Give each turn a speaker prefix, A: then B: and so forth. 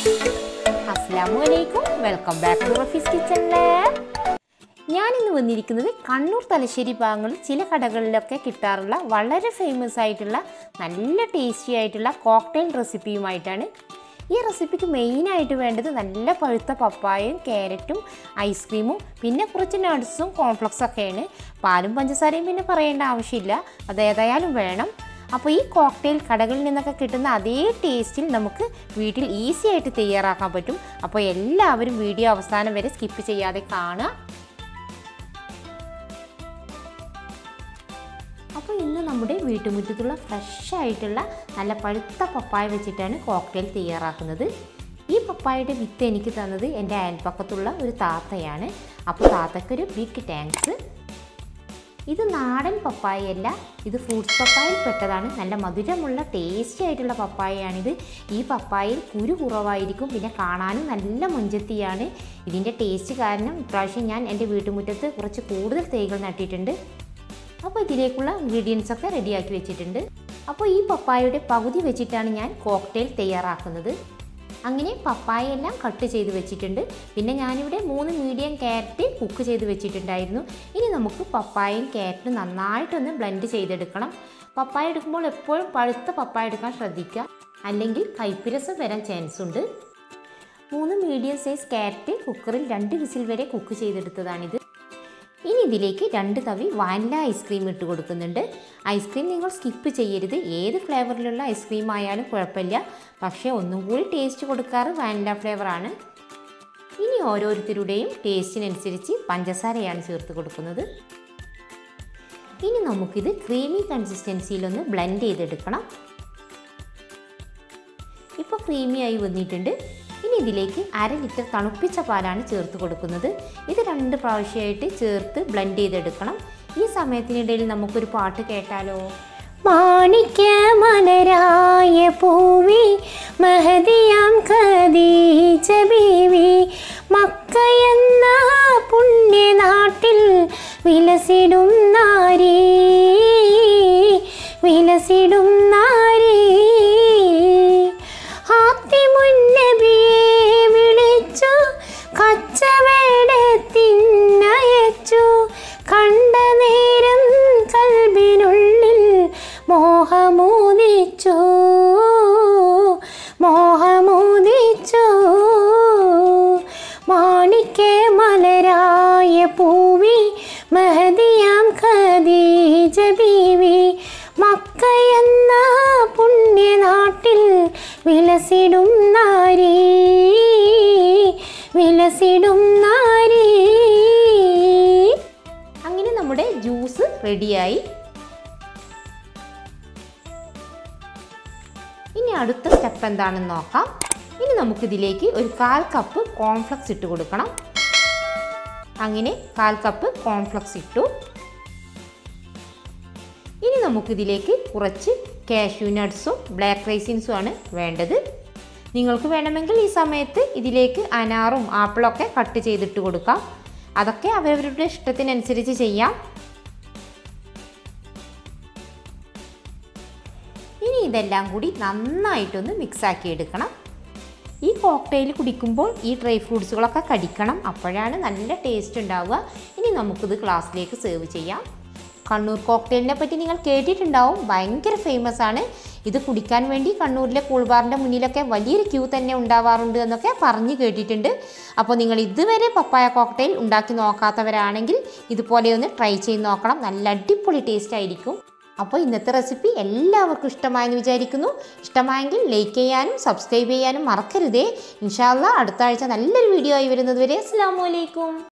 A: അസ്സാം വലൈക്കും welcome back to Rafees kitchen lab ഞാനിന്ന് വന്നിരിക്കുന്നത് കണ്ണൂർ തലശ്ശേരി ഭാഗങ്ങളിൽ ചില കടകളിലൊക്കെ കിട്ടാറുള്ള വളരെ ഫേമസ് ആയിട്ടുള്ള നല്ല ടേസ്റ്റി ആയിട്ടുള്ള കോക്ടെയിൽ റെസിപ്പിയുമായിട്ടാണ് ഈ റെസിപ്പിക്ക് മെയിനായിട്ട് വേണ്ടത് നല്ല പഴുത്ത പപ്പായയും ക്യാരറ്റും ഐസ്ക്രീമും പിന്നെ കുറച്ച് നട്ട്സും കോൺഫ്ലക്സും ഒക്കെയാണ് പാലും പഞ്ചസാരയും പിന്നെ പറയേണ്ട ആവശ്യമില്ല അത് ഏതായാലും വേണം അപ്പോൾ ഈ കോക്ടെയിൽ കടകളിൽ നിന്നൊക്കെ കിട്ടുന്ന അതേ ടേസ്റ്റിൽ നമുക്ക് വീട്ടിൽ ഈസി ആയിട്ട് തയ്യാറാക്കാൻ പറ്റും അപ്പോൾ എല്ലാവരും വീഡിയോ അവസാനം വരെ സ്കിപ്പ് ചെയ്യാതെ കാണുക അപ്പോൾ ഇന്ന് നമ്മുടെ വീട്ടുമുറ്റത്തുള്ള ഫ്രഷ് ആയിട്ടുള്ള നല്ല പഴുത്ത പപ്പായ വെച്ചിട്ടാണ് കോക്ടെയിൽ തയ്യാറാക്കുന്നത് ഈ പപ്പായയുടെ വിത്ത് എനിക്ക് തന്നത് എൻ്റെ അയൽപ്പക്കത്തുള്ള ഒരു താത്തയാണ് അപ്പോൾ താത്തക്കൊരു ബിഗ് താങ്ക്സ് ഇത് നാടൻ പപ്പായയല്ല ഇത് ഫ്രൂട്ട്സ് പപ്പായയിൽ പെട്ടതാണ് നല്ല മധുരമുള്ള ടേസ്റ്റി ആയിട്ടുള്ള പപ്പായയാണിത് ഈ പപ്പായയിൽ കുരു കുറവായിരിക്കും പിന്നെ കാണാനും നല്ല മുഞ്ചത്തിയാണ് ഇതിൻ്റെ ടേസ്റ്റ് കാരണം ഇപ്രാവശ്യം ഞാൻ എൻ്റെ വീട്ടുമുറ്റത്ത് കുറച്ച് കൂടുതൽ തൈകൾ നട്ടിട്ടുണ്ട് അപ്പോൾ ഇതിലേക്കുള്ള ഇൻഗ്രീഡിയൻസ് ഒക്കെ റെഡിയാക്കി വെച്ചിട്ടുണ്ട് അപ്പോൾ ഈ പപ്പായയുടെ പകുതി വെച്ചിട്ടാണ് ഞാൻ കോക്ടെയിൽ തയ്യാറാക്കുന്നത് അങ്ങനെ പപ്പായ എല്ലാം കട്ട് ചെയ്ത് വെച്ചിട്ടുണ്ട് പിന്നെ ഞാനിവിടെ മൂന്ന് മീഡിയം ക്യാരറ്റ് കുക്ക് ചെയ്ത് വെച്ചിട്ടുണ്ടായിരുന്നു ഇനി നമുക്ക് പപ്പായയും ക്യാരറ്റും നന്നായിട്ടൊന്ന് ബ്ലെൻഡ് ചെയ്തെടുക്കണം പപ്പായ എടുക്കുമ്പോൾ എപ്പോഴും പഴുത്ത പപ്പായ എടുക്കാൻ ശ്രദ്ധിക്കുക അല്ലെങ്കിൽ കയ്പ്പിരസം വരാൻ ചാൻസ് ഉണ്ട് മൂന്ന് മീഡിയം സൈസ് ക്യാരറ്റ് കുക്കറിൽ രണ്ട് വിസിൽ വരെ കുക്ക് ചെയ്തെടുത്തതാണിത് ഇനി ഇതിലേക്ക് രണ്ട് തവി വാനില ഐസ്ക്രീം ഇട്ട് കൊടുക്കുന്നുണ്ട് ഐസ്ക്രീം നിങ്ങൾ സ്കിപ്പ് ചെയ്യരുത് ഏത് ഫ്ലേവറിലുള്ള ഐസ്ക്രീം ആയാലും കുഴപ്പമില്ല പക്ഷേ ഒന്നും കൂടി ടേസ്റ്റ് കൊടുക്കാറ് വാനില ഫ്ലേവറാണ് ഇനി ഓരോരുത്തരുടെയും ടേസ്റ്റിനനുസരിച്ച് പഞ്ചസാരയാണ് ചേർത്ത് കൊടുക്കുന്നത് ഇനി നമുക്കിത് ക്രീമി കൺസിസ്റ്റൻസിയിലൊന്ന് ബ്ലെൻഡ് ചെയ്തെടുക്കണം ഇപ്പോൾ ക്രീമി ആയി വന്നിട്ടുണ്ട് ഇനി ഇതിലേക്ക് അര ലിറ്റർ തണുപ്പിച്ച പാലാണ് ചേർത്ത് കൊടുക്കുന്നത് ഇത് രണ്ട് പ്രാവശ്യമായിട്ട് ചേർത്ത് ബ്ലെൻഡ് ചെയ്തെടുക്കണം ഈ സമയത്തിനിടയിൽ നമുക്കൊരു പാട്ട് കേട്ടാലോ മാണിക്യ മലരായ പൂവി മഹദിയാം ഖദീജ ബീവി മക്ക എന്ന പുണ്യനാട്ടിൽ വിലസിടും നാരീ വിലസിടും നാരീ ഹാത്തിമുന്നബിയെ വിളിച്ചു കച്ചവടത്തിനയച്ചു കണ്ട നേരം കൽബിനുള്ളിൽ മോഹമോദിച്ചു മോഹമോദിച്ചു മാണിക്യ മലരായ പൂവി മഹദിയാം ഖദീജ ബീവി മക്ക എന്ന പുണ്യനാട്ടിൽ വിലസിടും നാരീ വിലസിടും നാരീ അങ്ങനെ നമ്മുടെ ജ്യൂസ് റെഡിയായി ഇനി അടുത്ത സ്റ്റെപ്പ് എന്താണെന്ന് നോക്കാം ഇനി നമുക്കിതിലേക്ക് ഒരു കാൽ കപ്പ് കോൺഫ്ലക്സ് ഇട്ട് കൊടുക്കണം അങ്ങനെ കാൽ കപ്പ് കോൺഫ്ലക്സ് ഇട്ടു ഇനി നമുക്കിതിലേക്ക് കുറച്ച് കാഷ്യൂ നട്ട്സും ബ്ലാക്ക് റൈസിൻസും ആണ് വേണ്ടത് നിങ്ങൾക്ക് വേണമെങ്കിൽ ഈ സമയത്ത് ഇതിലേക്ക് അനാറും ആപ്പിളൊക്കെ കട്ട് ചെയ്തിട്ട് കൊടുക്കാം അതൊക്കെ അവരവരുടെ ഇഷ്ടത്തിനനുസരിച്ച് ചെയ്യാം ഇനി ഇതെല്ലാം കൂടി നന്നായിട്ടൊന്ന് മിക്സാക്കി എടുക്കണം ഈ കോക്ടെയിൽ കുടിക്കുമ്പോൾ ഈ ഡ്രൈ ഫ്രൂട്ട്സുകളൊക്കെ കടിക്കണം അപ്പോഴാണ് നല്ല ടേസ്റ്റ് ഉണ്ടാവുക ഇനി നമുക്കിത് ഗ്ലാസ്സിലേക്ക് സെർവ് ചെയ്യാം കണ്ണൂർ കോക്ടെയിലിനെ പറ്റി നിങ്ങൾ കേട്ടിട്ടുണ്ടാവും ഭയങ്കര ഫേമസ് ആണ് ഇത് കുടിക്കാൻ വേണ്ടി കണ്ണൂരിലെ കൂൾബാറിൻ്റെ മുന്നിലൊക്കെ വലിയൊരു ക്യൂ തന്നെ ഉണ്ടാവാറുണ്ട് എന്നൊക്കെ പറഞ്ഞു കേട്ടിട്ടുണ്ട് അപ്പോൾ നിങ്ങൾ ഇതുവരെ പപ്പായ കോക്ടെയിൽ ഉണ്ടാക്കി നോക്കാത്തവരാണെങ്കിൽ ഇതുപോലെ ഒന്ന് ട്രൈ ചെയ്ത് നോക്കണം നല്ല അടിപൊളി ടേസ്റ്റ് ആയിരിക്കും അപ്പോൾ ഇന്നത്തെ റെസിപ്പി എല്ലാവർക്കും ഇഷ്ടമായെന്ന് വിചാരിക്കുന്നു ഇഷ്ടമായെങ്കിൽ ലൈക്ക് ചെയ്യാനും സബ്സ്ക്രൈബ് ചെയ്യാനും മറക്കരുതേ ഇൻഷാല്ല അടുത്ത ആഴ്ച നല്ലൊരു വീഡിയോ ആയി വരുന്നത് വരെ അസ്സാം വലൈക്കും